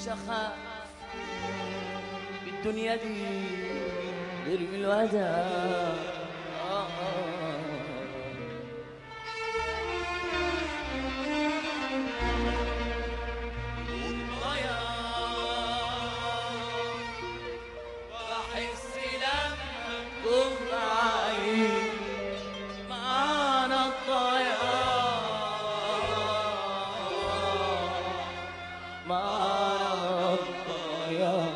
مش هخاف بالدنيا دي غير من الوداع آه آه. بحس لما تكون معي معانا الضياع معانا الضياع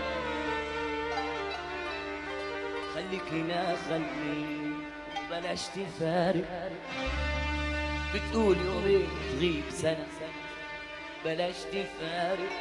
خليك هنا خليك بلاش تفارق بتقول يومين تغيب سنة بلاش تفارق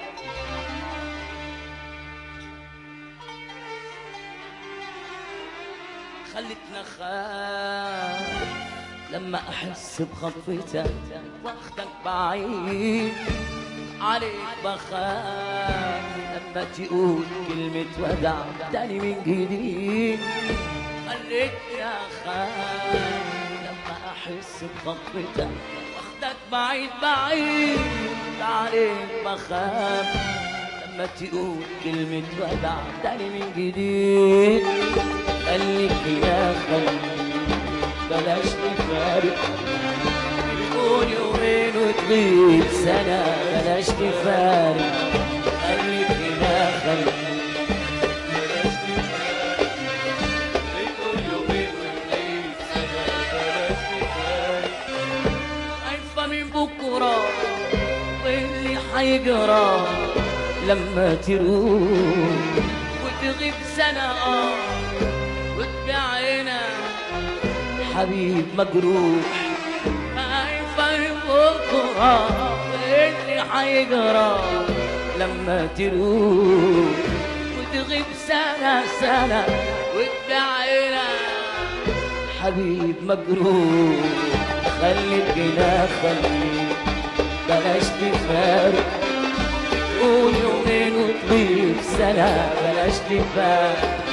خلتنا خاف لما احس بخطفتك واخدك بعيد عليك بخاف لما تقول كلمة ودع تاني من جديد خلتني اخاف لما احس بخطفتك واخدك بعيد بعيد عليك بخاف لما تقول كلمة ودع تاني من جديد خليك يا خليك بلاش نفارق تكون يومين وتغيب سنة بلاش تفارق خليك يا خليك بلاش تفارق تكون يومين وتغيب سنة بلاش تفارق خايفة من بكرة واللي حيجرى لما تروح وتغيب سنة اه وتبيعنا حبيب مجروح خايفة من بكرة اللي حيجرى لما تروح وتغيب سنة سنة وتبيعنا حبيب مجروح خليك هنا خليك بلاش تفارق قول يومين وتغيب سنة بلاش تفارق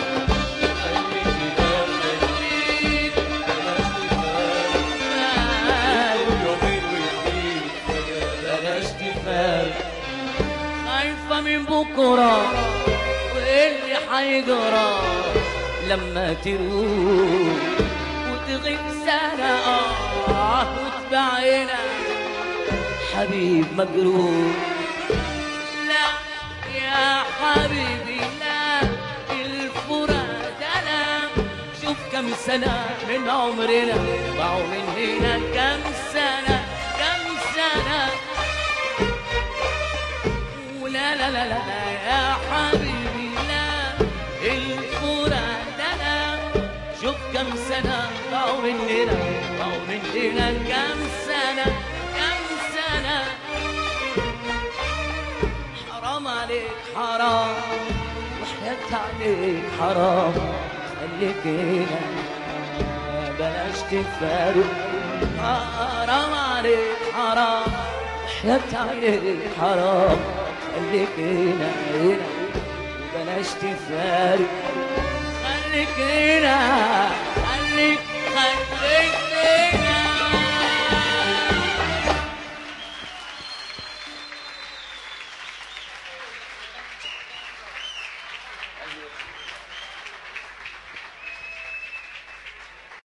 بلاش تفارق خايفة من بكرة واللي حيجرى لما تروح وتغيب سنة اه وتبعنا حبيب مجروح لا يا حبيبي لا الفراد انا شوف كم سنة من عمرنا ضاعوا من هنا كم سنة كم سنة ولا لا لا لا لا يا حبيبي لا الفراد انا شوف كم سنة ضاعوا من هنا ضاعوا من هنا كم سنة كم سنة حرام عليك حرام وحياة عليك حرام خليك هنا بلاش تفارق حرام عليك حرام وحياة عليك حرام خليك هنا هنا بلاش تفارق خليك هنا خليك خليك هنا